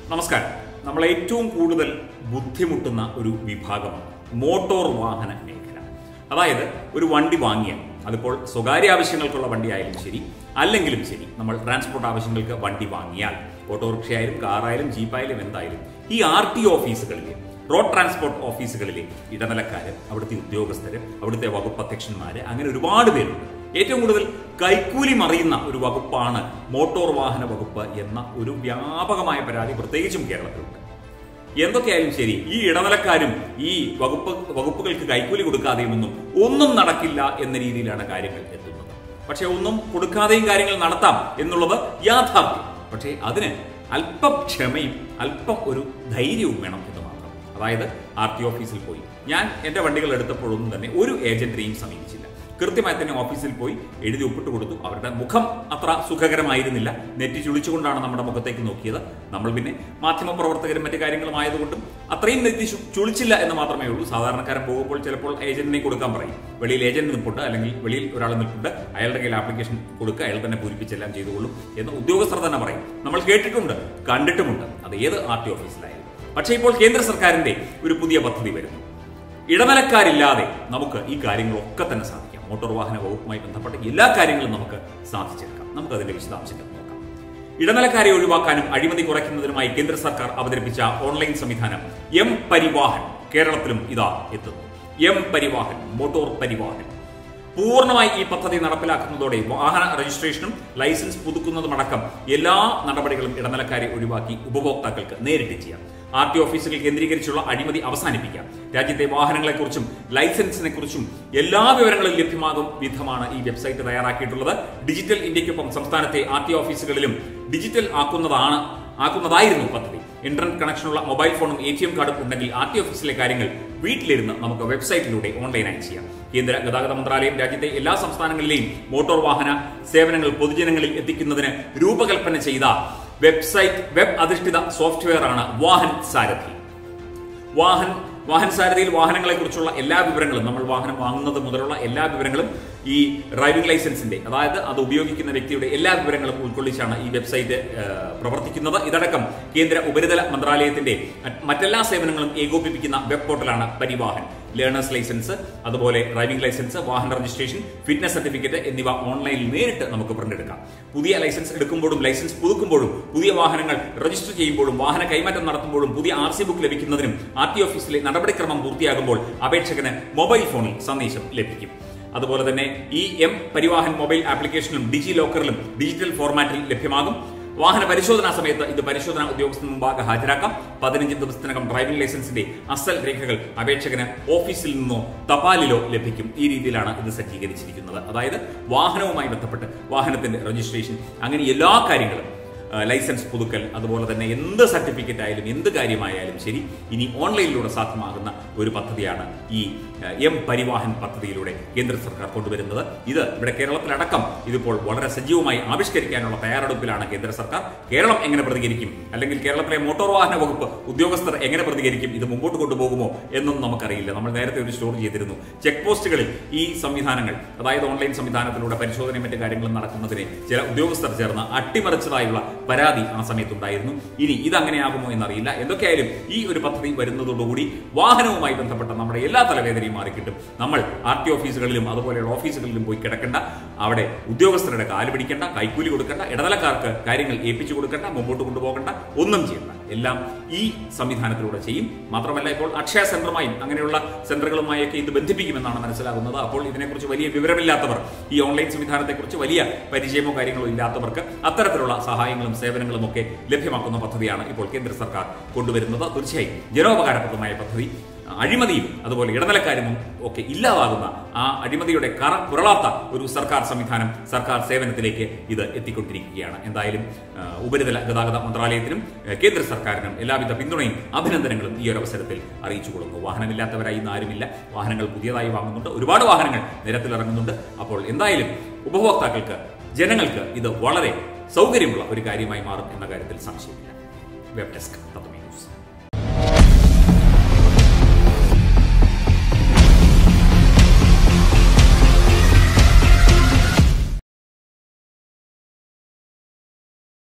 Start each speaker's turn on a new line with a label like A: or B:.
A: നമസ്കാരം നമ്മൾ ഏറ്റവും കൂടുതൽ ബുദ്ധിമുട്ടുന്ന ഒരു വിഭാഗമാണ് മോട്ടോർ വാഹന മേഖല അതായത് ഒരു വണ്ടി വാങ്ങിയാൽ അതിപ്പോൾ സ്വകാര്യ ആവശ്യങ്ങൾക്കുള്ള വണ്ടി ആയാലും ശരി അല്ലെങ്കിലും ശരി നമ്മൾ ട്രാൻസ്പോർട്ട് ആവശ്യങ്ങൾക്ക് വണ്ടി വാങ്ങിയാൽ ഓട്ടോറിക്ഷയായാലും കാറായാലും ജീപ്പായാലും എന്തായാലും ഈ ആർ ടി ഓഫീസുകളിൽ റോഡ് ട്രാൻസ്പോർട്ട് ഓഫീസുകളിലെ ഇടനിലക്കാര് അവിടുത്തെ ഉദ്യോഗസ്ഥര് അവിടുത്തെ വകുപ്പ് അധ്യക്ഷന്മാര് അങ്ങനെ ഒരുപാട് പേരുണ്ട് ഏറ്റവും കൂടുതൽ കൈക്കൂലി മറിയുന്ന ഒരു വകുപ്പാണ് മോട്ടോർ വാഹന വകുപ്പ് എന്ന ഒരു വ്യാപകമായ പരാതി പ്രത്യേകിച്ചും കേരളത്തിലുണ്ട് എന്തൊക്കെയായാലും ശരി ഈ ഇടനിലക്കാരും ഈ വകുപ്പ് വകുപ്പുകൾക്ക് കൈക്കൂലി കൊടുക്കാതെയും ഒന്നും ഒന്നും നടക്കില്ല എന്ന രീതിയിലാണ് കാര്യങ്ങൾ എത്തുന്നത് പക്ഷെ ഒന്നും കൊടുക്കാതെയും കാര്യങ്ങൾ നടത്താം എന്നുള്ളത് യാഥാർത്ഥ്യം പക്ഷേ അതിന് അല്പം ക്ഷമയും അല്പം ഒരു ധൈര്യവും വേണം എന്ന് മാത്രം അതായത് ആർ ടി ഓഫീസിൽ പോയി ഞാൻ എന്റെ വണ്ടികൾ എടുത്തപ്പോഴൊന്നും തന്നെ ഒരു ഏജന്റിനെയും സമീപിച്ചില്ല കൃത്യമായി തന്നെ ഓഫീസിൽ പോയി എഴുതി ഒപ്പിട്ട് കൊടുത്തു അവരുടെ മുഖം അത്ര സുഖകരമായിരുന്നില്ല നെറ്റി ചുളിച്ചുകൊണ്ടാണ് നമ്മുടെ മുഖത്തേക്ക് നോക്കിയത് നമ്മൾ പിന്നെ മാധ്യമപ്രവർത്തകരും മറ്റു കാര്യങ്ങളും ആയതുകൊണ്ടും അത്രയും നെറ്റി ചു- ചുളിച്ചില്ല എന്ന് മാത്രമേ ഉള്ളൂ സാധാരണക്കാരൻ പോകുമ്പോൾ ചിലപ്പോൾ ഏജന്റിനെ കൊടുക്കാൻ പറയും വെളിയിൽ ഏജന്റ് നിൽപ്പുണ്ട് അല്ലെങ്കിൽ വെളിയിൽ ഒരാൾ നിൽപ്പുണ്ട് അയാളുടെ കയ്യിൽ ആപ്ലിക്കേഷൻ കൊടുക്കുക അയാൾ തന്നെ പൂരിപ്പിച്ചെല്ലാം ചെയ്തുകൊള്ളും എന്ന് ഉദ്യോഗസ്ഥർ തന്നെ പറയും നമ്മൾ കേട്ടിട്ടുണ്ട് കണ്ടിട്ടുമുണ്ട് അത് ഏത് ആർ ടി ഓഫീസിലായാലും പക്ഷേ ഇപ്പോൾ കേന്ദ്ര സർക്കാരിന്റെ ഒരു പുതിയ പദ്ധതി വരുന്നു ഇടനിലക്കാരില്ലാതെ നമുക്ക് ഈ കാര്യങ്ങളൊക്കെ തന്നെ സാധിക്കാം മോട്ടോർ വാഹന വകുപ്പുമായി ബന്ധപ്പെട്ട എല്ലാ കാര്യങ്ങളും നമുക്ക് സാധിച്ചെടുക്കാം നമുക്ക് അതിന്റെ വിശദാംശങ്ങൾ നോക്കാം ഇടനിലക്കാരെ ഒഴിവാക്കാനും അഴിമതി കുറയ്ക്കുന്നതിനുമായി കേന്ദ്ര സർക്കാർ അവതരിപ്പിച്ച ഓൺലൈൻ സംവിധാനം എം പരിവാഹൻ കേരളത്തിലും ഇതാ എത്തുന്നു എം പരിവാഹൻ മോട്ടോർ പരിവാഹൻ പൂർണ്ണമായി ഈ പദ്ധതി നടപ്പിലാക്കുന്നതോടെ വാഹന രജിസ്ട്രേഷനും ലൈസൻസ് പുതുക്കുന്നതുമടക്കം എല്ലാ നടപടികളും ഇടനിലക്കാരെ ഒഴിവാക്കി ഉപഭോക്താക്കൾക്ക് നേരിട്ട് ചെയ്യാം ആർ ടി ഓഫീസുകൾ കേന്ദ്രീകരിച്ചുള്ള അഴിമതി അവസാനിപ്പിക്കാം രാജ്യത്തെ വാഹനങ്ങളെക്കുറിച്ചും ലൈസൻസിനെ കുറിച്ചും എല്ലാ വിവരങ്ങളും ലഭ്യമാകും വിധമാണ് ഈ വെബ്സൈറ്റ് തയ്യാറാക്കിയിട്ടുള്ളത് ഡിജിറ്റൽ ഇന്ത്യക്കൊപ്പം സംസ്ഥാനത്തെ ആർ ടി ഓഫീസുകളിലും ഡിജിറ്റൽ ആക്കുന്നതാണ് ആക്കുന്നതായിരുന്നു പദ്ധതി ഇന്റർനെറ്റ് കണക്ഷനുള്ള മൊബൈൽ ഫോണും എ ടി എം കാർഡും ഉണ്ടെങ്കിൽ ആർ ടി ഓഫീസിലെ കാര്യങ്ങൾ വീട്ടിലിരുന്ന് നമുക്ക് വെബ്സൈറ്റിലൂടെ ഓൺലൈനായി ചെയ്യാം കേന്ദ്ര ഗതാഗത മന്ത്രാലയം രാജ്യത്തെ എല്ലാ സംസ്ഥാനങ്ങളിലെയും മോട്ടോർ വാഹന സേവനങ്ങൾ പൊതുജനങ്ങളിൽ എത്തിക്കുന്നതിന് രൂപകൽപ്പന ചെയ്ത വെബ്സൈറ്റ് വെബ് അധിഷ്ഠിത സോഫ്റ്റ്വെയർ ആണ് വാഹൻ സാരഥി വാഹൻ വാഹൻ സാരഥിയിൽ വാഹനങ്ങളെ കുറിച്ചുള്ള എല്ലാ വിവരങ്ങളും നമ്മൾ വാഹനം വാങ്ങുന്നത് മുതലുള്ള എല്ലാ വിവരങ്ങളും ഈ ഡ്രൈവിംഗ് ലൈസൻസിന്റെ അതായത് അത് ഉപയോഗിക്കുന്ന വ്യക്തിയുടെ എല്ലാ വിവരങ്ങളും ഉൾക്കൊള്ളിച്ചാണ് ഈ വെബ്സൈറ്റ് ഏഹ്, പ്രവർത്തിക്കുന്നത് ഇതടക്കം കേന്ദ്ര ഉപരിതല മന്ത്രാലയത്തിന്റെ മറ്റെല്ലാ സേവനങ്ങളും ഏകോപിപ്പിക്കുന്ന വെബ് പോർട്ടലാണ് പരിവാഹൻ ലേണേഴ്സ് ലൈസൻസ് അതുപോലെ ഡ്രൈവിംഗ് ലൈസൻസ് വാഹന രജിസ്ട്രേഷൻ ഫിറ്റ്നസ് സർട്ടിഫിക്കറ്റ് എന്നിവ ഓൺലൈനിൽ നേരിട്ട് നമുക്ക് പ്രിന്റ് എടുക്കാം പുതിയ ലൈസൻസ് എടുക്കുമ്പോഴും ലൈസൻസ് പുതുക്കുമ്പോഴും പുതിയ വാഹനങ്ങൾ രജിസ്റ്റർ ചെയ്യുമ്പോഴും വാഹന കൈമാറ്റം നടത്തുമ്പോഴും പുതിയ ആർ സി ബുക്ക് ലഭിക്കുന്നതിനും ആർ ടി ഓഫീസിലെ നടപടിക്രമം പൂർത്തിയാകുമ്പോൾ അപേക്ഷകന് മൊബൈൽ ഫോണിൽ സന്ദേശം ലഭിക്കും അതുപോലെ തന്നെ ഈ എം പരിവാഹൻ മൊബൈൽ ആപ്ലിക്കേഷനിലും ഡിജി ലോക്കറിലും ഡിജിറ്റൽ ഫോർമാറ്റിൽ ലഭ്യമാകും വാഹന പരിശോധനാ സമയത്ത് ഇത് പരിശോധനാ ഉദ്യോഗസ്ഥന് മുമ്പാകെ ഹാജരാക്കാം പതിനഞ്ച് ദിവസത്തിനകം ഡ്രൈവിംഗ് ലൈസൻസിന്റെ അസൽ രേഖകൾ അപേക്ഷകന് ഓഫീസിൽ നിന്നോ തപാലിലോ ലഭിക്കും ഈ രീതിയിലാണ് ഇത് സജ്ജീകരിച്ചിരിക്കുന്നത് അതായത് വാഹനവുമായി ബന്ധപ്പെട്ട് വാഹനത്തിന്റെ രജിസ്ട്രേഷൻ അങ്ങനെ എല്ലാ കാര്യങ്ങളും ആ, ലൈസൻസ് പുതുക്കൽ അതുപോലെ തന്നെ എന്ത് സർട്ടിഫിക്കറ്റ് ആയാലും എന്ത് കാര്യമായാലും ശരി ഇനി ഓൺലൈനിലൂടെ സാധ്യമാകുന്ന ഒരു പദ്ധതിയാണ് ഈ ആ, എം പരിവാഹൻ പദ്ധതിയിലൂടെ കേന്ദ്ര സർക്കാർ കൊണ്ടുവരുന്നത് ഇത് ഇവിടെ കേരളത്തിലടക്കം ഇതിപ്പോൾ വളരെ സജീവമായി ആവിഷ്കരിക്കാനുള്ള തയ്യാറെടുപ്പിലാണ് കേന്ദ്ര സർക്കാർ കേരളം എങ്ങനെ പ്രതികരിക്കും അല്ലെങ്കിൽ കേരളത്തിലെ മോട്ടോർ വാഹന വകുപ്പ് ഉദ്യോഗസ്ഥർ എങ്ങനെ പ്രതികരിക്കും ഇത് മുമ്പോട്ട് കൊണ്ടുപോകുമോ എന്നും നമുക്കറിയില്ല നമ്മൾ നേരത്തെ ഒരു സ്റ്റോറി ചെയ്തിരുന്നു ചെക്ക് പോസ്റ്റുകളിൽ ഈ സംവിധാനങ്ങൾ അതായത് ഓൺലൈൻ സംവിധാനത്തിലൂടെ പരിശോധനയും മറ്റു കാര്യങ്ങളും നടക്കുന്നതിനെ ചില ഉദ്യോഗസ്ഥർ ചേർന്ന് അട്ടിമറിച്ചതായുള്ള പരാതി ആ സമയത്തുണ്ടായിരുന്നു ഇനി ഇതങ്ങനെയാകുമോ എന്നറിയില്ല എന്തൊക്കെയായാലും ഈ ഒരു പദ്ധതി വരുന്നതോടുകൂടി വാഹനവുമായി ബന്ധപ്പെട്ട നമ്മുടെ എല്ലാ തലവേദനയും മാറിക്കിട്ടും നമ്മൾ ആർ ടി ഓഫീസുകളിലും അതുപോലെയുള്ള ഓഫീസുകളിലും പോയി കിടക്കണ്ട അവിടെ ഉദ്യോഗസ്ഥരുടെ കാല് പിടിക്കേണ്ട കൈക്കൂലി കൊടുക്കേണ്ട ഇടനിലക്കാർക്ക് കാര്യങ്ങൾ ഏൽപ്പിച്ചു കൊടുക്കേണ്ട മുമ്പോട്ട് കൊണ്ടുപോകേണ്ട ഒന്നും ചെയ്യണ്ട എല്ലാം ഈ സംവിധാനത്തിലൂടെ ചെയ്യും മാത്രമല്ല ഇപ്പോൾ അക്ഷയ സെന്ററുമായും അങ്ങനെയുള്ള സെന്ററുകളുമായൊക്കെ ഇത് ബന്ധിപ്പിക്കുമെന്നാണ് മനസ്സിലാകുന്നത് അപ്പോൾ ഇതിനെക്കുറിച്ച് വലിയ വിവരമില്ലാത്തവർ ഈ ഓൺലൈൻ സംവിധാനത്തെക്കുറിച്ച് വലിയ പരിചയമോ കാര്യങ്ങളോ ഇല്ലാത്തവർക്ക് അത്തരത്തിലുള്ള സഹായങ്ങളും സേവനങ്ങളും ഒക്കെ ലഭ്യമാക്കുന്ന പദ്ധതിയാണ് ഇപ്പോൾ കേന്ദ്ര സർക്കാർ കൊണ്ടുവരുന്നത് തീർച്ചയായും ജനോപകാരപ്രദമായ പദ്ധതി അഴിമതിയും അതുപോലെ ഇടനിലക്കാരും ഒക്കെ ഇല്ലാതാകുന്ന ആ അഴിമതിയുടെ കറ പുരളാത്ത ഒരു സർക്കാർ സംവിധാനം സർക്കാർ സേവനത്തിലേക്ക് ഇത് എത്തിക്കൊണ്ടിരിക്കുകയാണ് എന്തായാലും ആ, ഉപരിതല ഗതാഗത മന്ത്രാലയത്തിനും ആ, കേന്ദ്ര സർക്കാരിനും എല്ലാവിധ പിന്തുണയും അഭിനന്ദനങ്ങളും ഈ ഒരു അവസരത്തിൽ അറിയിച്ചു കൊടുക്കുന്നു വാഹനമില്ലാത്തവരായി ഇന്ന് ആരുമില്ല വാഹനങ്ങൾ പുതിയതായി വാങ്ങുന്നുണ്ട് ഒരുപാട് വാഹനങ്ങൾ നിരത്തിലിറങ്ങുന്നുണ്ട് അപ്പോൾ എന്തായാലും ഉപഭോക്താക്കൾക്ക് ജനങ്ങൾക്ക് ഇത് വളരെ സൗകര്യമുള്ള ഒരു കാര്യമായി മാറും എന്ന കാര്യത്തിൽ സംശയമില്ല വെബ് ഡെസ്ക് തത്വമേ ന്യൂസ്